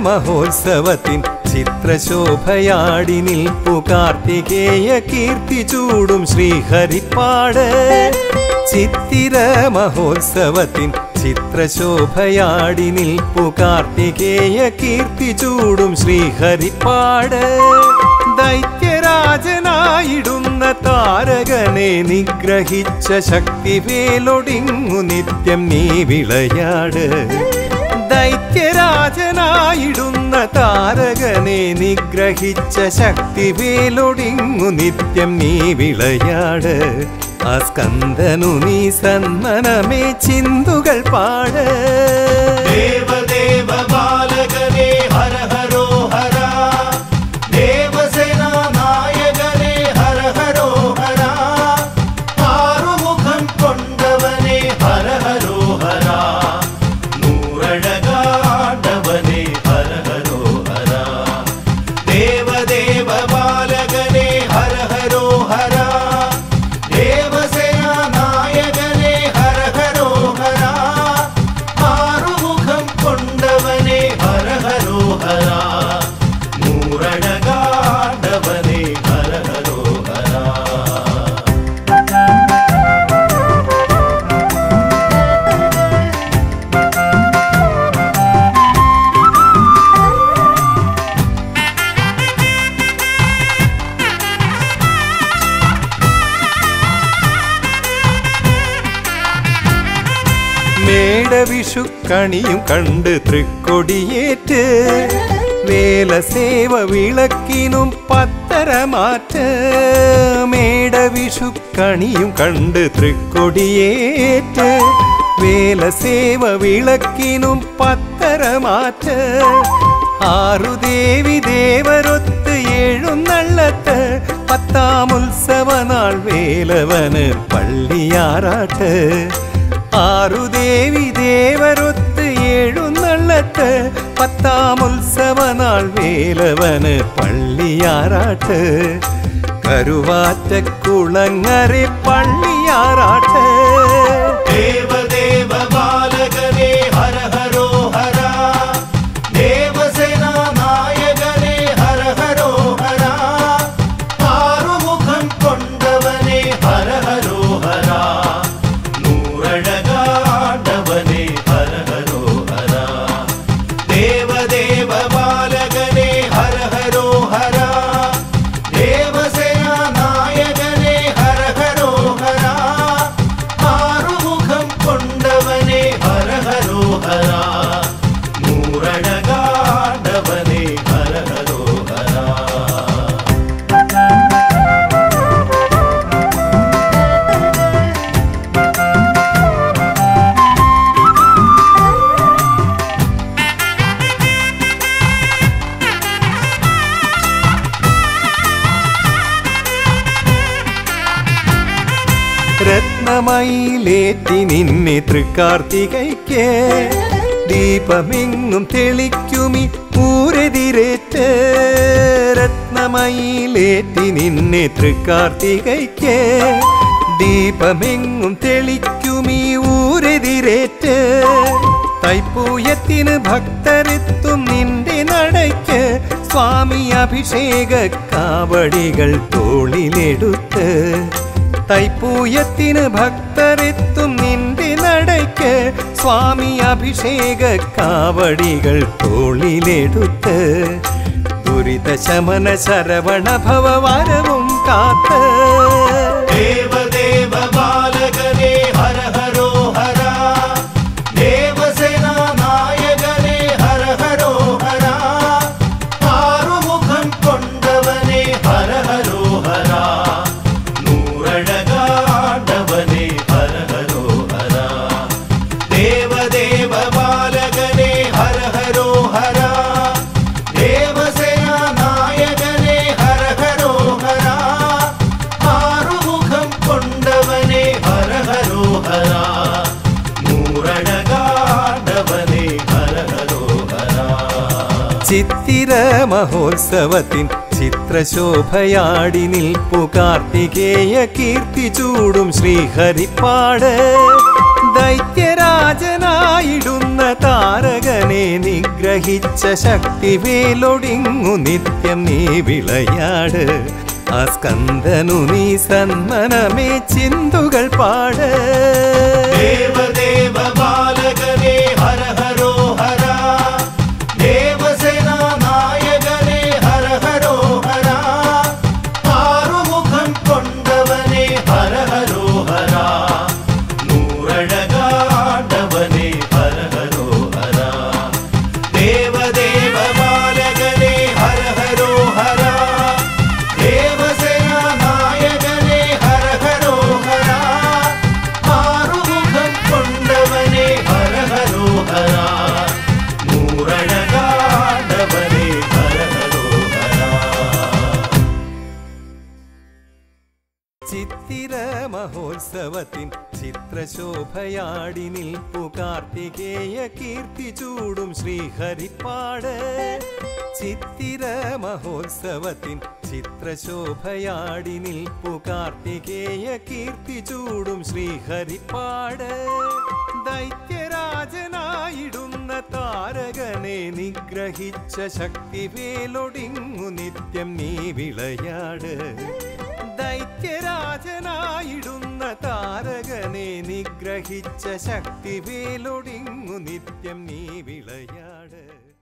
മഹോത്സവത്തിൻ ചിത്രശോഭയാടി നിൽപ്പു കാർത്തികേയ കീർത്തി ചൂടും ശ്രീഹരിപ്പാട് ചിത്തിര മഹോത്സവത്തിൻ ചിത്രശോഭയാടി നിൽപ്പു കാർത്തികേയ കീർത്തി ചൂടും ശ്രീഹരിപ്പാട് ദൈത്യരാജനായിടുന്ന താരകനെ നിഗ്രഹിച്ച ശക്തിവേലൊടിങ്ങു നിത്യം നീ വിളയാട് ദൈത്യരാജനായിടുന്ന താരകനെ നിഗ്രഹിച്ച ശക്തിവേലൊടിങ്ങു നിത്യം നീ വിളയാട് ആ സ്കന്ദനു നീ സന്മനമേ ചിന്തുകൾ പാട് ദേവദേവ ബാലകനേ ഹര ഹരോ ഹര ദേവസേനാ നായകനേ ഹര ഹരോ ഹര ആറുമുഖം കൊണ്ടവനേ ഹര ഹരോ ഹര നൂറഴകാണ്ടവനേ ഹര ഹരോ ഹര ദേവദേവ ബാലകനേ ഹര ഹരോ ഹര ദേവസേനാ നായകനേ ഹര ഹരോ ഹര ആറുമുഖം കൊണ്ടവനേ ഹര ഹരോ ഹര നൂറഴകാണ്ടവനേ ഹര ഹരോ ഹര മേടവിഷുക്കണിയും കണ്ട് തൃക്കൊടിയേറ്റ് വേലസേവ വിളക്കിനും പത്തരമാറ്റ് മേടവിഷുക്കണിയും കണ്ട് തൃക്കൊടിയേറ്റ് വേലസേവ വിളക്കിനും പത്തരമാറ്റ് ആറു ദേവി ദേവരൊത്ത് എഴുന്നള്ളത്ത് പത്താം ഉത്സവനാൾ വേലവന് പള്ളിയാറാട്ട് ആറു ദേവി ദേവരൊത്ത് എഴുന്നള്ളത്ത് പത്താം ഉത്സവനാൾ വേലവന് പള്ളിയാറാട്ട് കരുവാറ്റക്കുളങ്ങരെ പള്ളിയാറാട്ട് ദേവദേവ ബാലകനേ ഹര ഹരോ ഹര ദേവസേനാ നായകനേ ഹര ഹരോ ഹര ആറുമുഖം കൊണ്ടവനേ ഹര ഹരോ ഹര നൂറഴകാണ്ടവനേ ഹര ഹരോ ഹര ദേവദേവ ബാലകനേ ഹര ഹരോ ഹര ദേവസേനാ നായകനേ ഹര ഹരോ ഹര ആറുമുഖം കൊണ്ടവനേ ഹര ഹരോ ഹര നൂറഴകാണ്ടവനേ ഹര ഹരോ ഹര രത്നമയിലേറ്റി നിന്നെ തൃക്കാർത്തികയ്ക്ക് ദീപമെങ്ങും തെളിക്കുമി ഊരെതിരേറ്റ് രത്നമയിലേറ്റി നിന്നെ തൃക്കാർത്തികയ്ക്ക് ദീപമെങ്ങും തെളിക്കുമി ഊരെതിരേറ്റ് തൈപ്പൂയത്തിന് ഭക്തരെത്തും നിന്റെ നടയ്ക്ക് സ്വാമി അഭിഷേക കാവടികൾ തോളിലെടുത്ത് തൈപ്പൂയത്തിന് ഭക്തരെത്തും നിന്റെ നടയ്ക്ക് സ്വാമി അഭിഷേക കാവടികൾ തോളിലെടുത്ത് ദുരിത ശമന ശരവണ ഭവവരവും കാത്ത് ദേവദേവ ബാലകനേ ഹര ഹരോ ഹര ദേവസേനാ നായകനേ ഹര ഹരോ ഹര ആറുമുഖം കൊണ്ടവനേ ഹര ഹരോ ഹര നൂറഴകാണ്ടവനേ ഹര ഹരോ ഹര ദേവദേവ ബാലകനേ ഹര ഹരോ ഹര ദേവസേനാ നായകനേ ഹര ഹരോ ഹര ആറുമുഖം കൊണ്ടവനേ ഹര ഹരോ ഹര നൂറഴകാണ്ടവനേ ഹര ഹരോ ഹര ചിത്തിര മഹോത്സവത്തിൻ ചിത്രശോഭയാടി നിൽപ്പു കാർത്തികേയ കീർത്തി ചൂടും ശ്രീഹരിപ്പാട് ദൈത്യരാജനായിടുന്ന താരകനെ നിഗ്രഹിച്ച ശക്തിവേലൊടിങ്ങു നിത്യം നീ വിളയാട് ആ സ്കന്ദനു നീ സന്മനമേ ചിന്തുകൾ പാട് ദേവദേവ ബാലകനേ ഹര ഹരോ ഹര ദേവസേനാ നായകനേ ഹര ഹരോ ഹര ആറുമുഖം കൊണ്ടവനേ ഹര ഹരോ ഹര നൂറഴകാണ്ടവനേ ഹര ഹരോ ഹര ദേവദേവ ബാലകനേ ഹര ഹരോ ഹര ദേവസേനാ നായകനേ ഹര ഹരോ ഹര ആറുമുഖം കൊണ്ടവനേ ഹര ഹരോ ഹര നൂറഴകാണ്ടവനേ ഹര ഹരോ ഹര ചിത്തിര മഹോത്സവത്തിൻ ചിത്രശോഭയാടി നിൽപ്പു കാർത്തികേയ കീർത്തി ചൂടും ശ്രീഹരിപ്പാട് ചിത്തിര മഹോത്സവത്തിൻ ചിത്രശോഭയാടി നിൽപ്പു കാർത്തികേയ കീർത്തി ചൂടും ശ്രീഹരിപ്പാട് ദൈത്യരാജനായിടുന്ന താരകനെ നിഗ്രഹിച്ച ശക്തിവേലൊടിങ്ങു നിത്യം നീ വിളയാട് ദൈത്യരാജനായിടുന്ന താരകനെ നിഗ്രഹിച്ച ശക്തിവേലൊടിങ്ങു നിത്യം നീ വിളയാട്